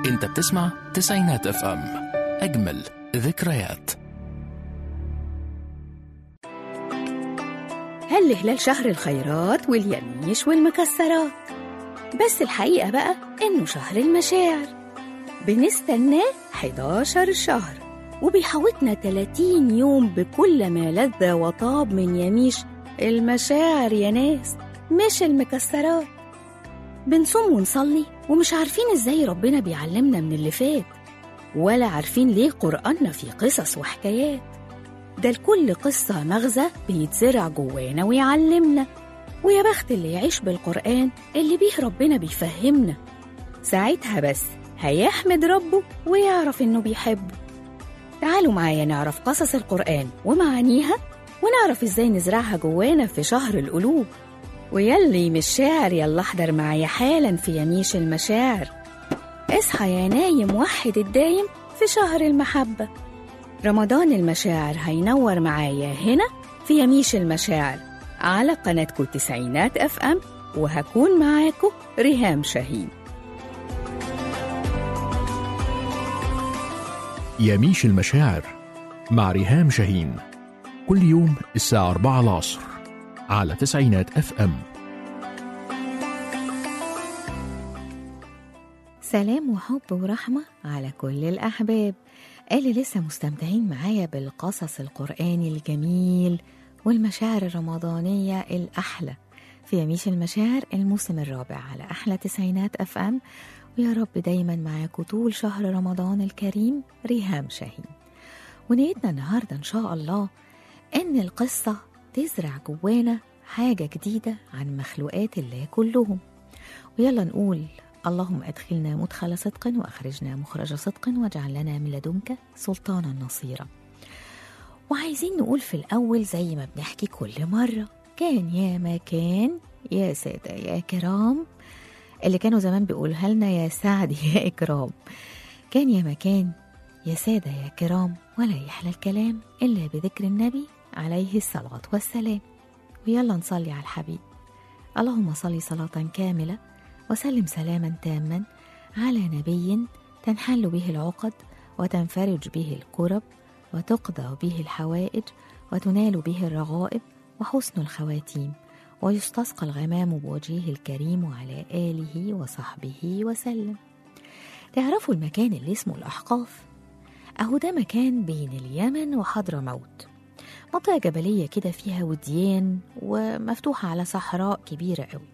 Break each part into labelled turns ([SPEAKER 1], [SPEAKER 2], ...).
[SPEAKER 1] انت بتسمع تسعينات اف ام اجمل ذكريات
[SPEAKER 2] هل هلال شهر الخيرات واليميش والمكسرات بس الحقيقة بقى إنه شهر المشاعر بنستناه 11 شهر وبيحوطنا 30 يوم بكل ما لذ وطاب من يميش المشاعر يا ناس مش المكسرات بنصوم ونصلي ومش عارفين ازاي ربنا بيعلمنا من اللي فات ولا عارفين ليه قرآننا فيه قصص وحكايات ده لكل قصة مغزى بيتزرع جوانا ويعلمنا ويا بخت اللي يعيش بالقرآن اللي بيه ربنا بيفهمنا ساعتها بس هيحمد ربه ويعرف إنه بيحبه تعالوا معايا نعرف قصص القرآن ومعانيها ونعرف إزاي نزرعها جوانا في شهر القلوب ويلي مش شاعر يلا احضر معايا حالا في يميش المشاعر اصحى يا نايم وحد الدايم في شهر المحبة رمضان المشاعر هينور معايا هنا في يميش المشاعر على قناتكم تسعينات اف ام وهكون معاكم ريهام شاهين
[SPEAKER 1] يميش المشاعر مع ريهام شاهين كل يوم الساعة 4 العصر على تسعينات اف ام
[SPEAKER 2] سلام وحب ورحمة على كل الأحباب اللي لسه مستمتعين معايا بالقصص القرآني الجميل والمشاعر الرمضانية الأحلى في يميش المشاعر الموسم الرابع على أحلى تسعينات أف أم ويا رب دايما معاكم طول شهر رمضان الكريم ريهام شاهين ونيتنا النهاردة إن شاء الله إن القصة تزرع جوانا حاجة جديدة عن مخلوقات الله كلهم ويلا نقول اللهم أدخلنا مدخل صدق وأخرجنا مخرج صدق واجعل لنا من لدنك سلطانا نصيرا وعايزين نقول في الأول زي ما بنحكي كل مرة كان يا ما كان يا سادة يا كرام اللي كانوا زمان بيقولها لنا يا سعد يا إكرام كان يا مكان يا سادة يا كرام ولا يحلى الكلام إلا بذكر النبي عليه الصلاة والسلام ويلا نصلي على الحبيب اللهم صل صلاة كاملة وسلم سلاما تاما على نبي تنحل به العقد وتنفرج به الكرب وتقضى به الحوائج وتنال به الرغائب وحسن الخواتيم ويستسقى الغمام بوجهه الكريم وعلى آله وصحبه وسلم تعرفوا المكان اللي اسمه الأحقاف أهو ده مكان بين اليمن وحضرموت منطقة جبلية كده فيها وديان ومفتوحة على صحراء كبيرة قوي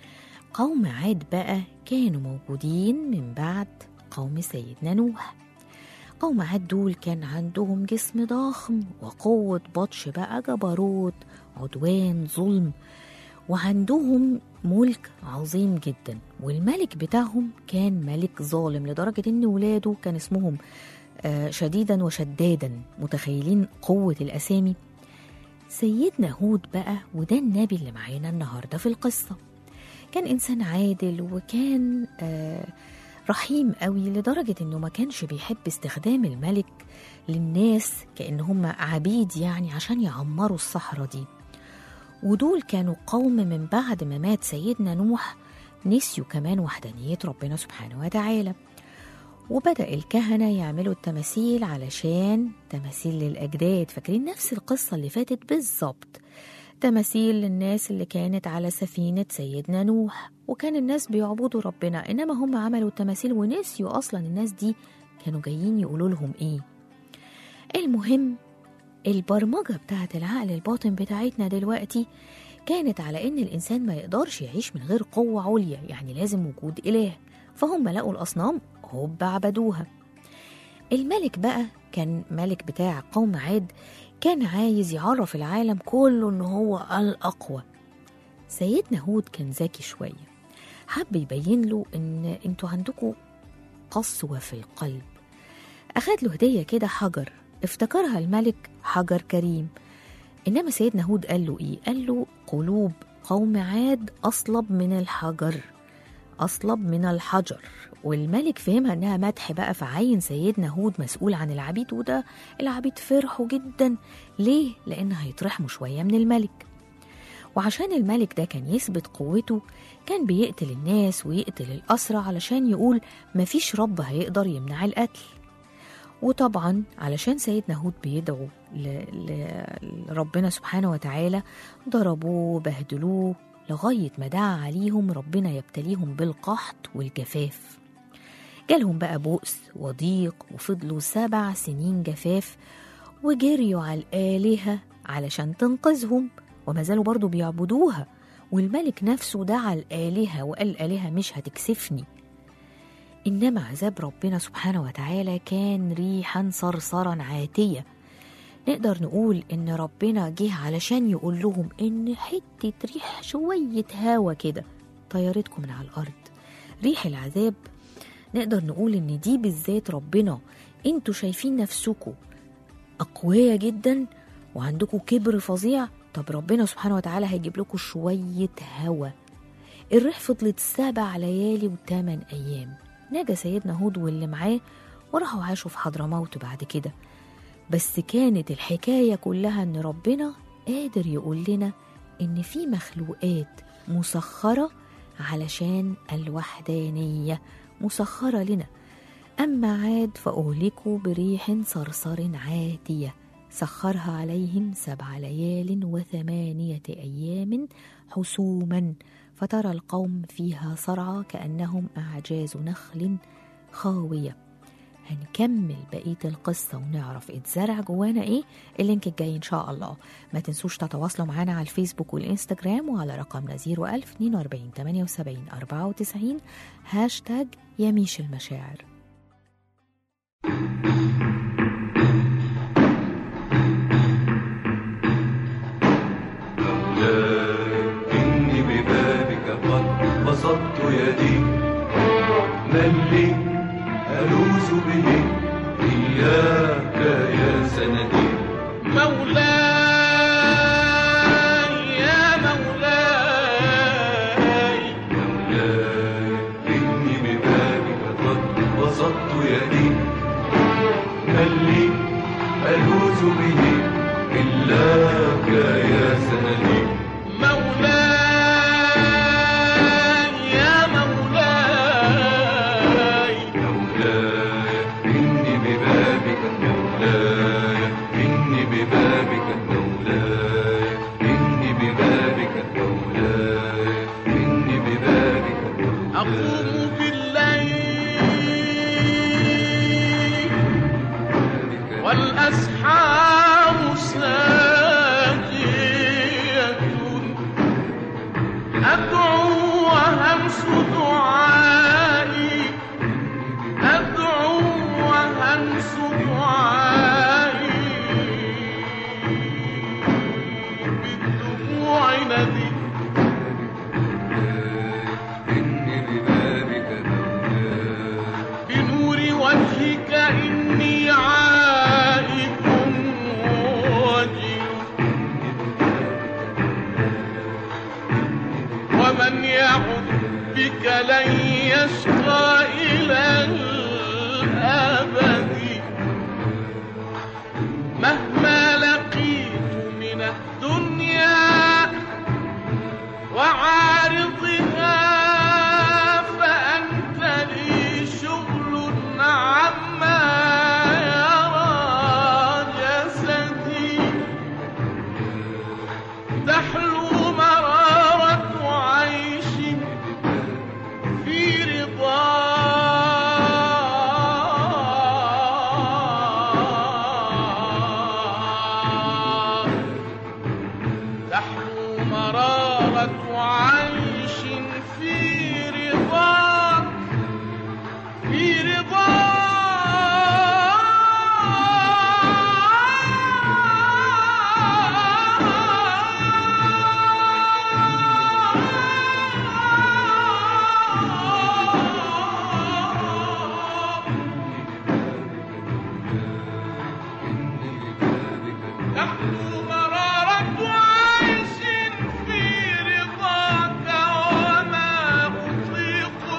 [SPEAKER 2] قوم عاد بقى كانوا موجودين من بعد قوم سيدنا نوح قوم عاد دول كان عندهم جسم ضخم وقوة بطش بقى جبروت عدوان ظلم وعندهم ملك عظيم جدا والملك بتاعهم كان ملك ظالم لدرجة ان ولاده كان اسمهم آه، شديدا وشدادا متخيلين قوة الأسامي سيدنا هود بقى وده النبي اللي معانا النهاردة في القصة كان إنسان عادل وكان آه رحيم قوي لدرجة إنه ما كانش بيحب استخدام الملك للناس كأن هم عبيد يعني عشان يعمروا الصحراء دي ودول كانوا قوم من بعد ما مات سيدنا نوح نسيوا كمان وحدانية ربنا سبحانه وتعالى وبدأ الكهنة يعملوا التماثيل علشان تماثيل للأجداد فاكرين نفس القصة اللي فاتت بالظبط تماثيل للناس اللي كانت على سفينة سيدنا نوح وكان الناس بيعبدوا ربنا إنما هم عملوا التماثيل ونسيوا أصلا الناس دي كانوا جايين يقولوا لهم إيه المهم البرمجة بتاعت العقل الباطن بتاعتنا دلوقتي كانت على إن الإنسان ما يقدرش يعيش من غير قوة عليا يعني لازم وجود إله فهم لقوا الأصنام هوب عبدوها الملك بقى كان ملك بتاع قوم عاد كان عايز يعرف العالم كله إن هو الأقوى سيدنا هود كان ذكي شوية حب يبين له إن انتوا عندكم قسوة في القلب أخد له هدية كده حجر افتكرها الملك حجر كريم إنما سيدنا هود قال له إيه؟ قال له قلوب قوم عاد أصلب من الحجر أصلب من الحجر والملك فهمها إنها مدح بقى فعين سيدنا هود مسؤول عن العبيد وده العبيد فرحوا جدا ليه؟ لأن هيطرحموا شوية من الملك وعشان الملك ده كان يثبت قوته كان بيقتل الناس ويقتل الأسرى علشان يقول مفيش رب هيقدر يمنع القتل وطبعا علشان سيدنا هود بيدعو ل- ل- لربنا سبحانه وتعالى ضربوه بهدلوه لغاية ما دعا عليهم ربنا يبتليهم بالقحط والجفاف جالهم بقى بؤس وضيق وفضلوا سبع سنين جفاف وجريوا على الآلهة علشان تنقذهم وما زالوا برضو بيعبدوها والملك نفسه دعا الآلهة وقال الآلهة مش هتكسفني إنما عذاب ربنا سبحانه وتعالى كان ريحا صرصرا عاتية نقدر نقول إن ربنا جه علشان يقول لهم إن حتة ريح شوية هوا كده طيرتكم من على الأرض ريح العذاب نقدر نقول إن دي بالذات ربنا انتوا شايفين نفسكم أقوياء جدا وعندكم كبر فظيع طب ربنا سبحانه وتعالى هيجيب لكم شوية هوا الريح فضلت سبع ليالي وثمان أيام نجا سيدنا هود واللي معاه وراحوا عاشوا في حضرموت بعد كده بس كانت الحكاية كلها إن ربنا قادر يقول لنا إن في مخلوقات مسخرة علشان الوحدانية مسخرة لنا أما عاد فأهلكوا بريح صرصر عاتية سخرها عليهم سبع ليال وثمانية أيام حسوما فترى القوم فيها صرعى كأنهم أعجاز نخل خاوية هنكمل بقية القصة ونعرف اتزرع جوانا ايه اللينك الجاي ان شاء الله ما تنسوش تتواصلوا معانا على الفيسبوك والانستجرام وعلى رقمنا 01000 42 78 94 هاشتاج يميش المشاعر
[SPEAKER 3] إني ببابك قد بسطت يدي من لي ألوذ به إياك يا سندي
[SPEAKER 4] مولاي يا مولاي
[SPEAKER 3] مولاي إني ببابك قد بسطت يدي من لي ألوذ به إلاك يا سندي
[SPEAKER 4] مولاي يا مولاي
[SPEAKER 3] مولاي إني ببابك مولاي إني ببابك مولاي إني ببابك مولاي إني ببابك مولاي
[SPEAKER 4] أقوم بالليل والأسحار ساجية أدعو وهمس دعائي أدعو وهمس دعائي بالدموع ندي
[SPEAKER 3] إني ببابك مولاي
[SPEAKER 4] بنور وجهك إني عائد وجل ومن يعد بك لن يشقى إلى الأبد مهما لقيت من الدنيا وعارضها فأنت لي شغل عما يرى جسدي تحلو مرارة عيش في رضا تحلو مرارة عيش في رضا في رضا تحلو مرارة عيش في رضاك وما أطيق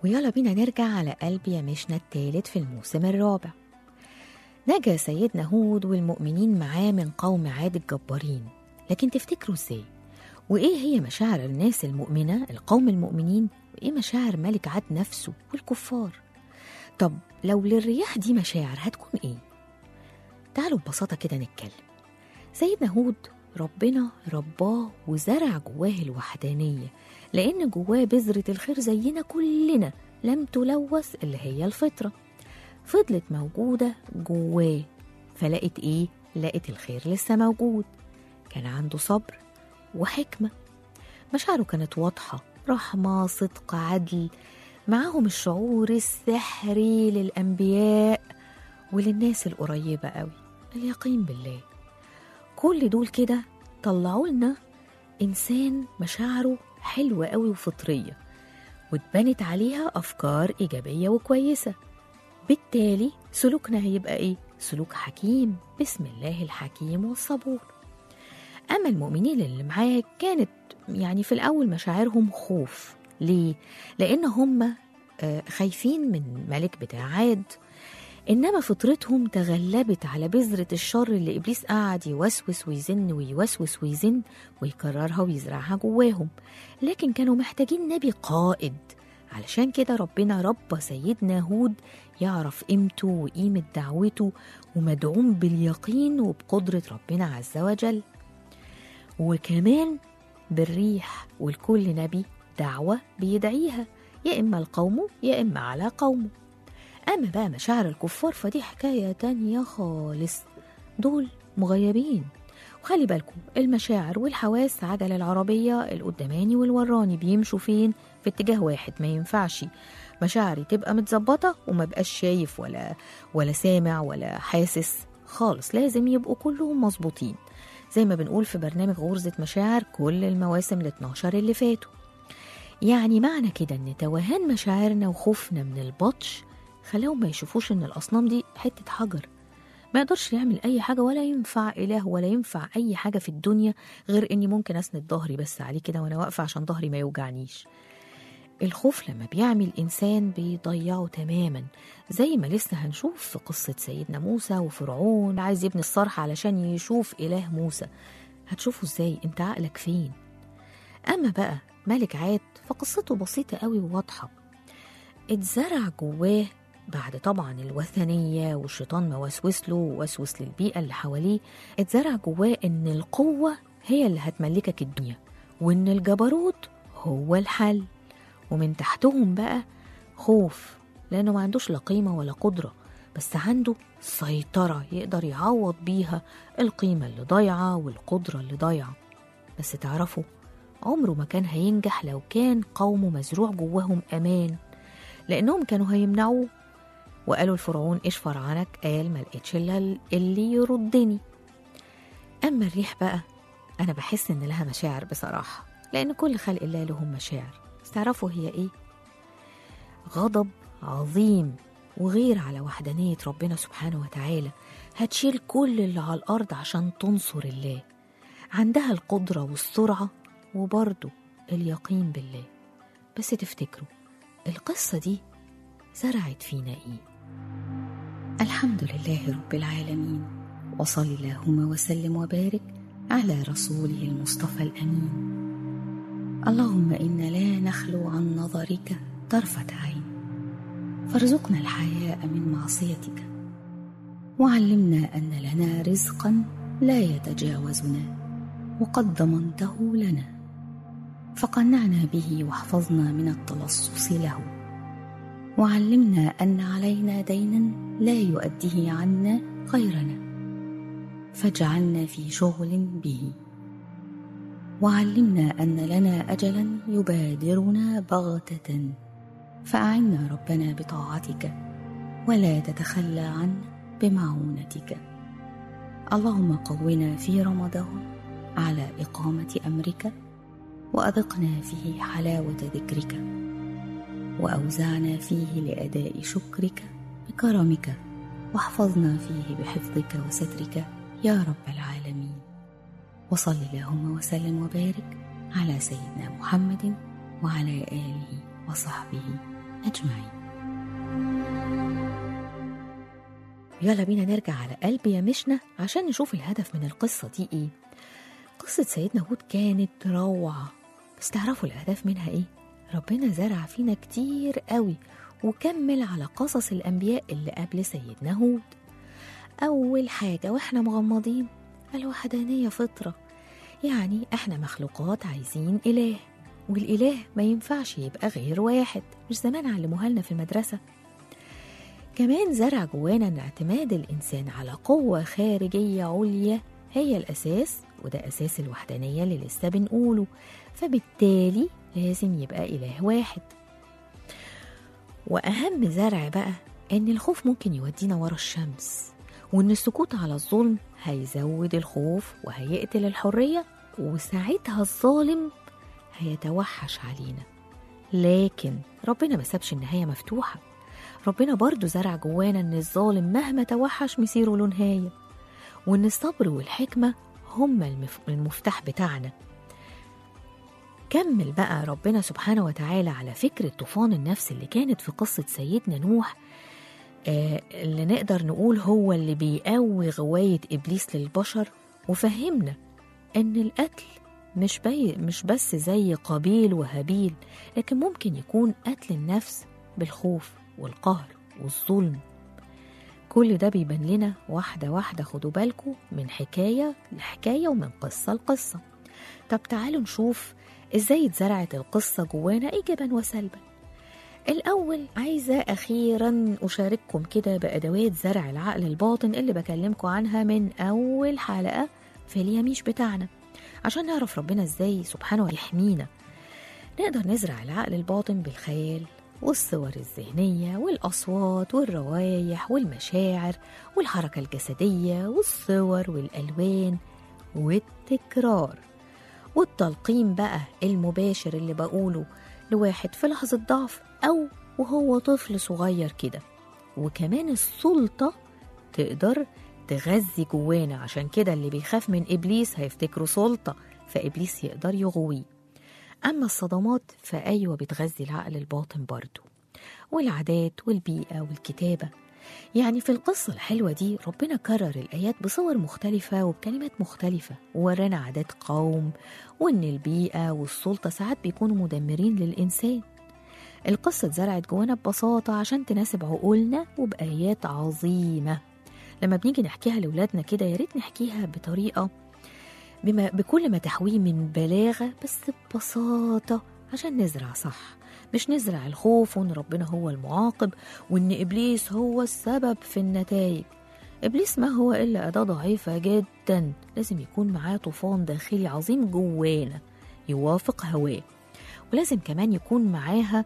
[SPEAKER 2] ويلا بينا نرجع على قلب يمشنا التالت في الموسم الرابع نجا سيدنا هود والمؤمنين معاه من قوم عاد الجبارين لكن تفتكروا ازاي وايه هي مشاعر الناس المؤمنة القوم المؤمنين وايه مشاعر ملك عاد نفسه والكفار طب لو للرياح دي مشاعر هتكون ايه تعالوا ببساطة كده نتكلم سيدنا هود ربنا رباه وزرع جواه الوحدانية لأن جواه بذرة الخير زينا كلنا لم تلوث اللي هي الفطرة فضلت موجودة جواه فلقت إيه؟ لقت الخير لسه موجود كان عنده صبر وحكمة مشاعره كانت واضحة رحمة صدق عدل معاهم الشعور السحري للأنبياء وللناس القريبة قوي اليقين بالله كل دول كده طلعوا لنا إنسان مشاعره حلوة قوي وفطرية واتبنت عليها أفكار إيجابية وكويسة بالتالي سلوكنا هيبقى إيه؟ سلوك حكيم بسم الله الحكيم والصبور أما المؤمنين اللي معاه كانت يعني في الأول مشاعرهم خوف ليه؟ لأن هم آه، خايفين من ملك بتاع عاد إنما فطرتهم تغلبت على بذرة الشر اللي إبليس قعد يوسوس ويزن ويوسوس ويزن ويكررها ويزرعها جواهم لكن كانوا محتاجين نبي قائد علشان كده ربنا ربى سيدنا هود يعرف قيمته وقيمة دعوته ومدعوم باليقين وبقدرة ربنا عز وجل وكمان بالريح والكل نبي دعوة بيدعيها يا إما لقومه يا إما على قومه أما بقى مشاعر الكفار فدي حكاية تانية خالص دول مغيبين وخلي بالكم المشاعر والحواس عجل العربية القداماني والوراني بيمشوا فين في اتجاه واحد ما ينفعش مشاعري تبقى متظبطة وما بقاش شايف ولا ولا سامع ولا حاسس خالص لازم يبقوا كلهم مظبوطين زي ما بنقول في برنامج غرزة مشاعر كل المواسم ال 12 اللي فاتوا يعني معنى كده ان توهان مشاعرنا وخوفنا من البطش خلاهم ما يشوفوش ان الاصنام دي حته حجر ما يقدرش يعمل اي حاجه ولا ينفع اله ولا ينفع اي حاجه في الدنيا غير اني ممكن اسند ظهري بس عليه كده وانا واقفه عشان ظهري ما يوجعنيش الخوف لما بيعمل انسان بيضيعه تماما زي ما لسه هنشوف في قصه سيدنا موسى وفرعون عايز يبني الصرح علشان يشوف اله موسى هتشوفه ازاي انت عقلك فين اما بقى ملك عاد فقصته بسيطه قوي وواضحه اتزرع جواه بعد طبعا الوثنية والشيطان ما وسوس له ووسوس للبيئة اللي حواليه اتزرع جواه إن القوة هي اللي هتملكك الدنيا وإن الجبروت هو الحل ومن تحتهم بقى خوف لأنه ما عندوش لا قيمة ولا قدرة بس عنده سيطرة يقدر يعوض بيها القيمة اللي ضايعة والقدرة اللي ضايعة بس تعرفوا عمره ما كان هينجح لو كان قومه مزروع جواهم أمان لأنهم كانوا هيمنعوه وقالوا الفرعون اشفر عنك قال ما لقيتش الا اللي يردني اما الريح بقى انا بحس ان لها مشاعر بصراحه لان كل خلق الله لهم مشاعر بس تعرفوا هي ايه غضب عظيم وغير على وحدانيه ربنا سبحانه وتعالى هتشيل كل اللي على الارض عشان تنصر الله عندها القدره والسرعه وبرضه اليقين بالله بس تفتكروا القصه دي زرعت فينا ايه الحمد لله رب العالمين وصل اللهم وسلم وبارك على رسوله المصطفى الامين اللهم انا لا نخلو عن نظرك طرفه عين فارزقنا الحياء من معصيتك وعلمنا ان لنا رزقا لا يتجاوزنا وقد ضمنته لنا فقنعنا به واحفظنا من التلصص له وعلمنا ان علينا دينا لا يؤديه عنا غيرنا فاجعلنا في شغل به وعلمنا ان لنا اجلا يبادرنا بغته فاعنا ربنا بطاعتك ولا تتخلى عنا بمعونتك اللهم قونا في رمضان على اقامه امرك واذقنا فيه حلاوه ذكرك واوزعنا فيه لاداء شكرك بكرمك واحفظنا فيه بحفظك وسترك يا رب العالمين وصل اللهم وسلم وبارك على سيدنا محمد وعلى اله وصحبه أجمعين يلا بينا نرجع على قلب يمشنا عشان نشوف الهدف من القصة دي إيه قصة سيدنا هود كانت روعة بس تعرفوا الأهداف منها إيه؟ ربنا زرع فينا كتير قوي وكمل على قصص الأنبياء اللي قبل سيدنا هود أول حاجة وإحنا مغمضين الوحدانية فطرة يعني إحنا مخلوقات عايزين إله والإله ما ينفعش يبقى غير واحد مش زمان علموها لنا في المدرسة كمان زرع جوانا ان اعتماد الإنسان على قوة خارجية عليا هي الأساس وده أساس الوحدانية اللي لسه بنقوله فبالتالي لازم يبقى إله واحد وأهم زرع بقى إن الخوف ممكن يودينا ورا الشمس وإن السكوت على الظلم هيزود الخوف وهيقتل الحرية وساعتها الظالم هيتوحش علينا لكن ربنا ما سابش النهاية مفتوحة ربنا برضو زرع جوانا إن الظالم مهما توحش مصيره له نهاية وإن الصبر والحكمة هما المف... المفتاح بتاعنا كمل بقى ربنا سبحانه وتعالى على فكرة طوفان النفس اللي كانت في قصة سيدنا نوح آه اللي نقدر نقول هو اللي بيقوي غواية إبليس للبشر وفهمنا إن القتل مش, بي مش بس زي قابيل وهابيل لكن ممكن يكون قتل النفس بالخوف والقهر والظلم كل ده بيبان لنا واحدة واحدة خدوا بالكم من حكاية لحكاية ومن قصة لقصة طب تعالوا نشوف ازاي اتزرعت القصة جوانا ايجابا وسلبا الأول عايزة أخيرا أشارككم كده بأدوات زرع العقل الباطن اللي بكلمكم عنها من أول حلقة في اليميش بتاعنا عشان نعرف ربنا ازاي سبحانه يحمينا نقدر نزرع العقل الباطن بالخيال والصور الذهنية والأصوات والروايح والمشاعر والحركة الجسدية والصور والألوان والتكرار والتلقين بقى المباشر اللي بقوله لواحد في لحظة ضعف أو وهو طفل صغير كده وكمان السلطة تقدر تغذي جوانا عشان كده اللي بيخاف من إبليس هيفتكره سلطة فإبليس يقدر يغويه أما الصدمات فأيوة بتغذي العقل الباطن برضه والعادات والبيئة والكتابة يعني في القصة الحلوة دي ربنا كرر الآيات بصور مختلفة وبكلمات مختلفة وورانا عادات قوم وإن البيئة والسلطة ساعات بيكونوا مدمرين للإنسان القصة اتزرعت جوانا ببساطة عشان تناسب عقولنا وبآيات عظيمة لما بنيجي نحكيها لأولادنا كده يا ريت نحكيها بطريقة بما بكل ما تحويه من بلاغة بس ببساطة عشان نزرع صح مش نزرع الخوف وان ربنا هو المعاقب وان ابليس هو السبب في النتائج ابليس ما هو الا اداه ضعيفه جدا لازم يكون معاه طوفان داخلي عظيم جوانا يوافق هواه ولازم كمان يكون معاها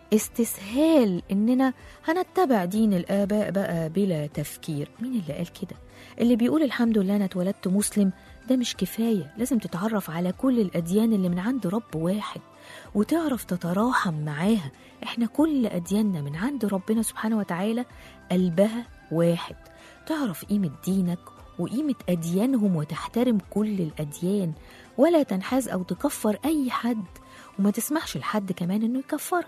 [SPEAKER 2] استسهال اننا هنتبع دين الاباء بقى بلا تفكير مين اللي قال كده اللي بيقول الحمد لله انا اتولدت مسلم ده مش كفايه لازم تتعرف على كل الاديان اللي من عند رب واحد وتعرف تتراحم معاها احنا كل ادياننا من عند ربنا سبحانه وتعالى قلبها واحد تعرف قيمه دينك وقيمه اديانهم وتحترم كل الاديان ولا تنحاز او تكفر اي حد وما تسمحش لحد كمان انه يكفرك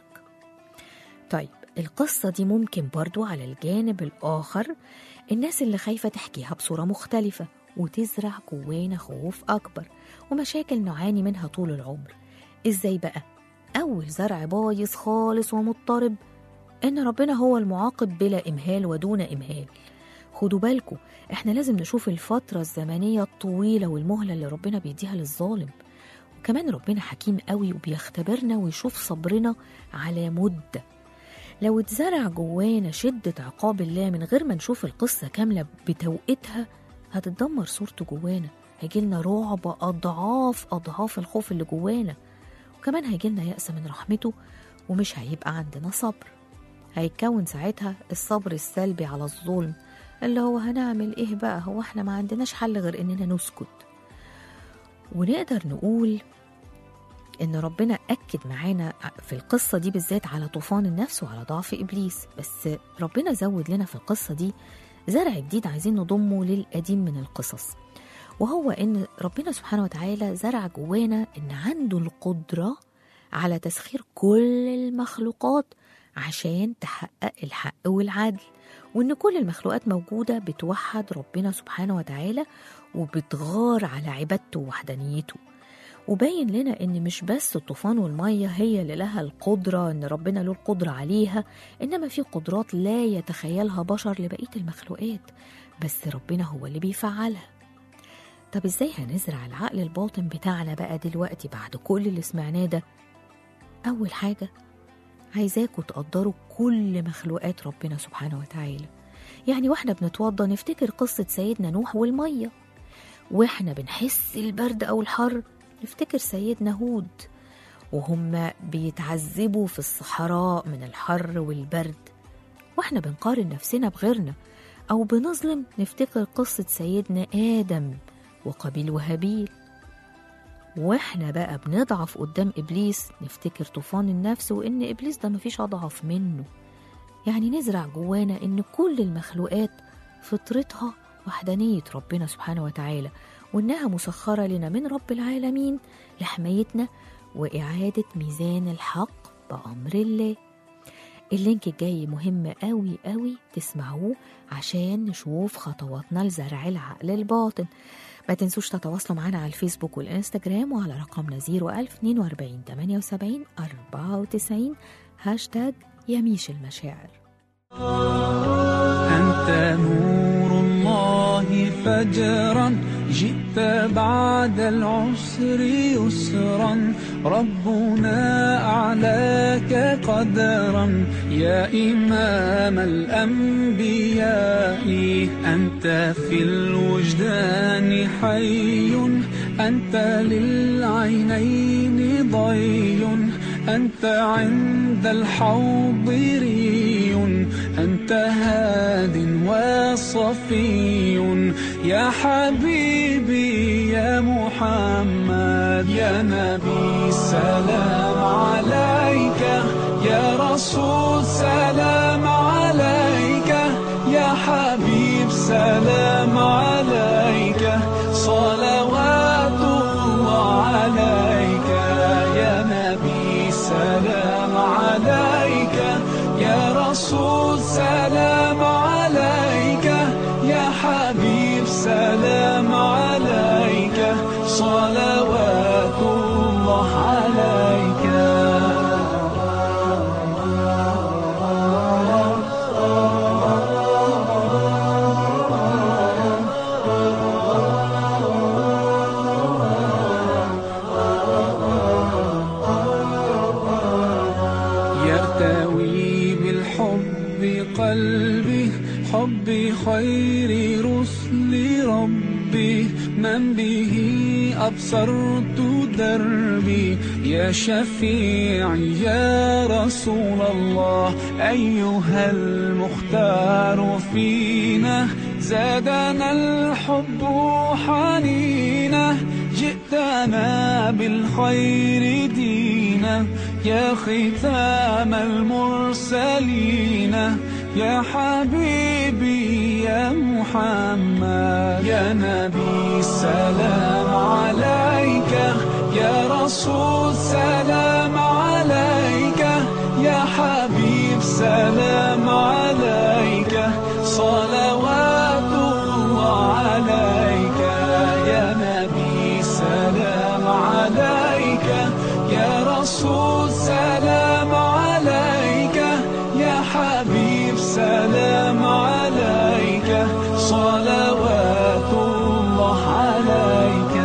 [SPEAKER 2] طيب القصة دي ممكن برضو على الجانب الآخر الناس اللي خايفة تحكيها بصورة مختلفة وتزرع جوانا خوف أكبر ومشاكل نعاني منها طول العمر إزاي بقى؟ أول زرع بايظ خالص ومضطرب إن ربنا هو المعاقب بلا إمهال ودون إمهال خدوا بالكم إحنا لازم نشوف الفترة الزمنية الطويلة والمهلة اللي ربنا بيديها للظالم وكمان ربنا حكيم قوي وبيختبرنا ويشوف صبرنا على مده لو اتزرع جوانا شدة عقاب الله من غير ما نشوف القصة كاملة بتوقيتها هتتدمر صورته جوانا هيجيلنا رعب أضعاف أضعاف الخوف اللي جوانا وكمان هيجيلنا يأس من رحمته ومش هيبقى عندنا صبر هيتكون ساعتها الصبر السلبي على الظلم اللي هو هنعمل ايه بقى هو احنا ما عندناش حل غير اننا نسكت ونقدر نقول ان ربنا اكد معانا في القصه دي بالذات على طوفان النفس وعلى ضعف ابليس بس ربنا زود لنا في القصه دي زرع جديد عايزين نضمه للقديم من القصص وهو ان ربنا سبحانه وتعالى زرع جوانا ان عنده القدره على تسخير كل المخلوقات عشان تحقق الحق والعدل وإن كل المخلوقات موجودة بتوحد ربنا سبحانه وتعالى وبتغار على عبادته ووحدانيته وباين لنا إن مش بس الطوفان والمية هي اللي لها القدرة إن ربنا له القدرة عليها إنما في قدرات لا يتخيلها بشر لبقية المخلوقات بس ربنا هو اللي بيفعلها طب ازاي هنزرع العقل الباطن بتاعنا بقى دلوقتي بعد كل اللي سمعناه ده أول حاجة عايزاكوا تقدروا كل مخلوقات ربنا سبحانه وتعالى يعني واحنا بنتوضى نفتكر قصة سيدنا نوح والمية واحنا بنحس البرد أو الحر نفتكر سيدنا هود وهم بيتعذبوا في الصحراء من الحر والبرد واحنا بنقارن نفسنا بغيرنا أو بنظلم نفتكر قصة سيدنا آدم وقابيل وهابيل واحنا بقى بنضعف قدام ابليس نفتكر طوفان النفس وان ابليس ده مفيش اضعف منه يعني نزرع جوانا ان كل المخلوقات فطرتها وحدانية ربنا سبحانه وتعالى وانها مسخرة لنا من رب العالمين لحمايتنا واعادة ميزان الحق بأمر الله اللينك الجاي مهم قوي قوي تسمعوه عشان نشوف خطواتنا لزرع العقل الباطن ما تنسوش تتواصلوا معنا على الفيسبوك والإنستجرام وعلى رقمنا 01042 78 94 هاشتاج يميش المشاعر
[SPEAKER 5] أنت نور الله فجرا جئت بعد العسر يسرا ربنا أعلاك قدرا يا إمام الأنبياء أنت في الوجدان حي أنت للعينين ضي أنت عند الحوض ري أنت هاد وصفي يا حبيبي يا محمد يا نبي سلام عليك يا رسول سلام عليك يا حبيب سلام عليك صلوات الله عليك يا نبي سلام عليك يا رسول سلام عليك يا حبيب سلام عليك صلوات الله عليك يرتوي بالحب قلبي حب خير رسل ربي من به أبصرت دربي يا شفيعي يا رسول الله أيها المختار فينا زادنا الحب حنينا جئتنا بالخير دينا يا ختام المرسلين يا حبيبي يا محمد يا نبي سلام عليك يا رسول سلام عليك يا حبيب سلام عليك صلوات الله عليك يا نبي سلام عليك يا رسول سلام عليك يا حبيب سلام عليك صلوات الله عليك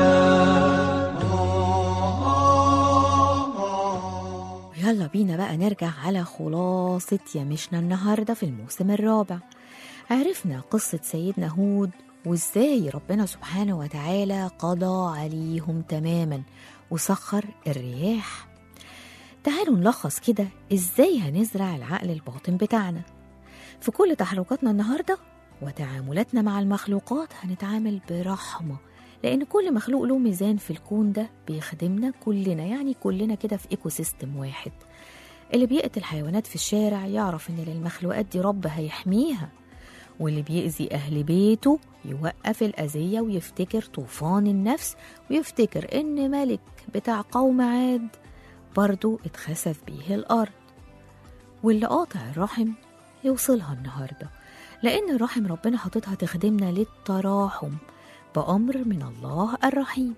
[SPEAKER 2] يلا بينا بقى نرجع على خلاصة يمشنا النهاردة في الموسم الرابع عرفنا قصة سيدنا هود وازاي ربنا سبحانه وتعالى قضى عليهم تماما وسخر الرياح تعالوا نلخص كده ازاي هنزرع العقل الباطن بتاعنا في كل تحركاتنا النهارده وتعاملاتنا مع المخلوقات هنتعامل برحمه لان كل مخلوق له ميزان في الكون ده بيخدمنا كلنا يعني كلنا كده في ايكو سيستم واحد اللي بيقتل حيوانات في الشارع يعرف ان للمخلوقات دي رب هيحميها واللي بيأذي أهل بيته يوقف الأذية ويفتكر طوفان النفس ويفتكر إن ملك بتاع قوم عاد برضو اتخسف بيه الأرض واللي قاطع الرحم يوصلها النهارده لأن الرحم ربنا حاططها تخدمنا للتراحم بأمر من الله الرحيم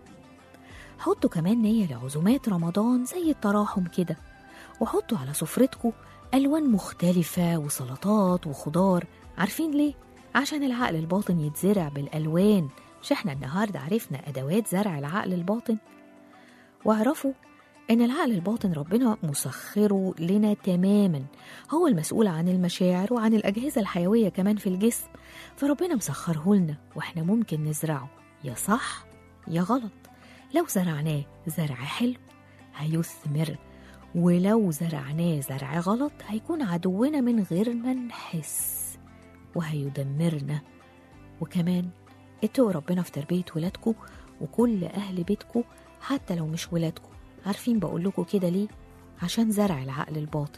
[SPEAKER 2] حطوا كمان نية لعزومات رمضان زي التراحم كده وحطوا على سفرتكم ألوان مختلفة وسلطات وخضار عارفين ليه؟ عشان العقل الباطن يتزرع بالألوان مش احنا النهاردة عرفنا أدوات زرع العقل الباطن واعرفوا إن العقل الباطن ربنا مسخره لنا تماما هو المسؤول عن المشاعر وعن الأجهزة الحيوية كمان في الجسم فربنا مسخره لنا وإحنا ممكن نزرعه يا صح يا غلط لو زرعناه زرع حلو هيثمر ولو زرعناه زرع غلط هيكون عدونا من غير ما نحس وهيدمرنا وكمان اتقوا ربنا في تربية ولادكم وكل أهل بيتكم حتى لو مش ولادكم عارفين بقول لكم كده ليه؟ عشان زرع العقل الباطن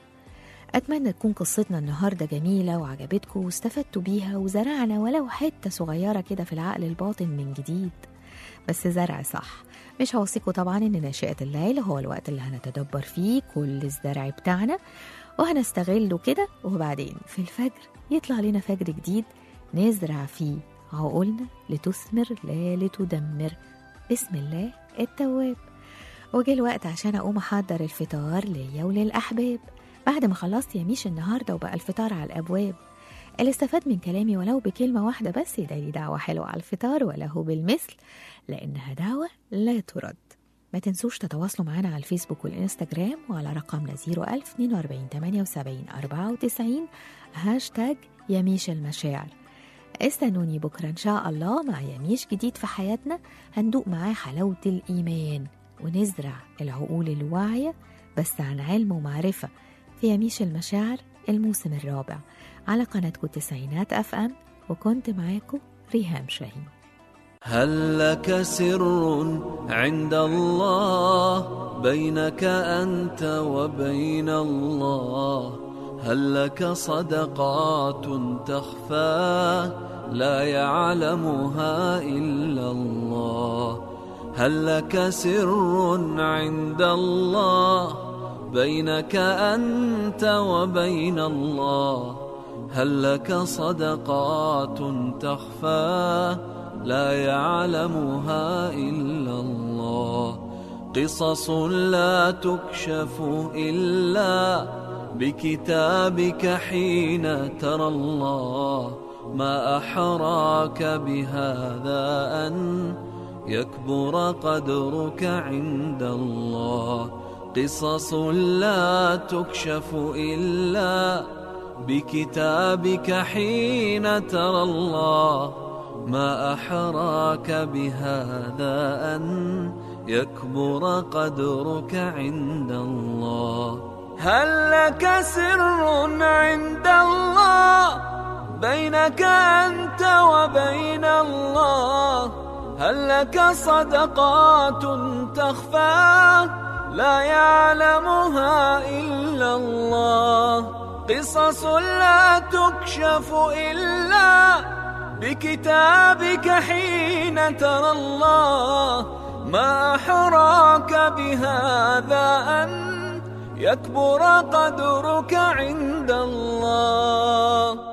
[SPEAKER 2] أتمنى تكون قصتنا النهاردة جميلة وعجبتكم واستفدتوا بيها وزرعنا ولو حتة صغيرة كده في العقل الباطن من جديد بس زرع صح مش هوصيكوا طبعا إن ناشئة الليل هو الوقت اللي هنتدبر فيه كل الزرع بتاعنا وهنستغله كده وبعدين في الفجر يطلع لنا فجر جديد نزرع فيه عقولنا لتثمر لا لتدمر بسم الله التواب وجه الوقت عشان أقوم أحضر الفطار ليا وللأحباب بعد ما خلصت يميش النهاردة وبقى الفطار على الأبواب اللي استفاد من كلامي ولو بكلمة واحدة بس يدعي دعوة حلوة على الفطار وله بالمثل لأنها دعوة لا ترد ما تنسوش تتواصلوا معنا على الفيسبوك والإنستجرام وعلى رقمنا 01042 78 94 هاشتاج يميش المشاعر استنوني بكرة إن شاء الله مع يميش جديد في حياتنا هندوق معاه حلاوة الإيمان ونزرع العقول الواعية بس عن علم ومعرفة في يميش المشاعر الموسم الرابع على قناتكم التسعينات أف أم وكنت معاكم ريهام شاهين
[SPEAKER 6] هل لك سر عند الله بينك أنت وبين الله هل لك صدقات تخفى لا يعلمها إلا الله هل لك سر عند الله بينك أنت وبين الله هل لك صدقات تخفى لا يعلمها إلا الله قصص لا تكشف إلا بكتابك حين ترى الله ما أحراك بهذا أن يكبر قدرك عند الله قصص لا تكشف إلا بكتابك حين ترى الله ما أحراك بهذا أن يكبر قدرك عند الله هل لك سر عند الله بينك أنت وبين الله هل لك صدقات تخفى لا يعلمها إلا الله قصص لا تكشف إلا بكتابك حين ترى الله ما أحراك بهذا أن يكبر قدرك عند الله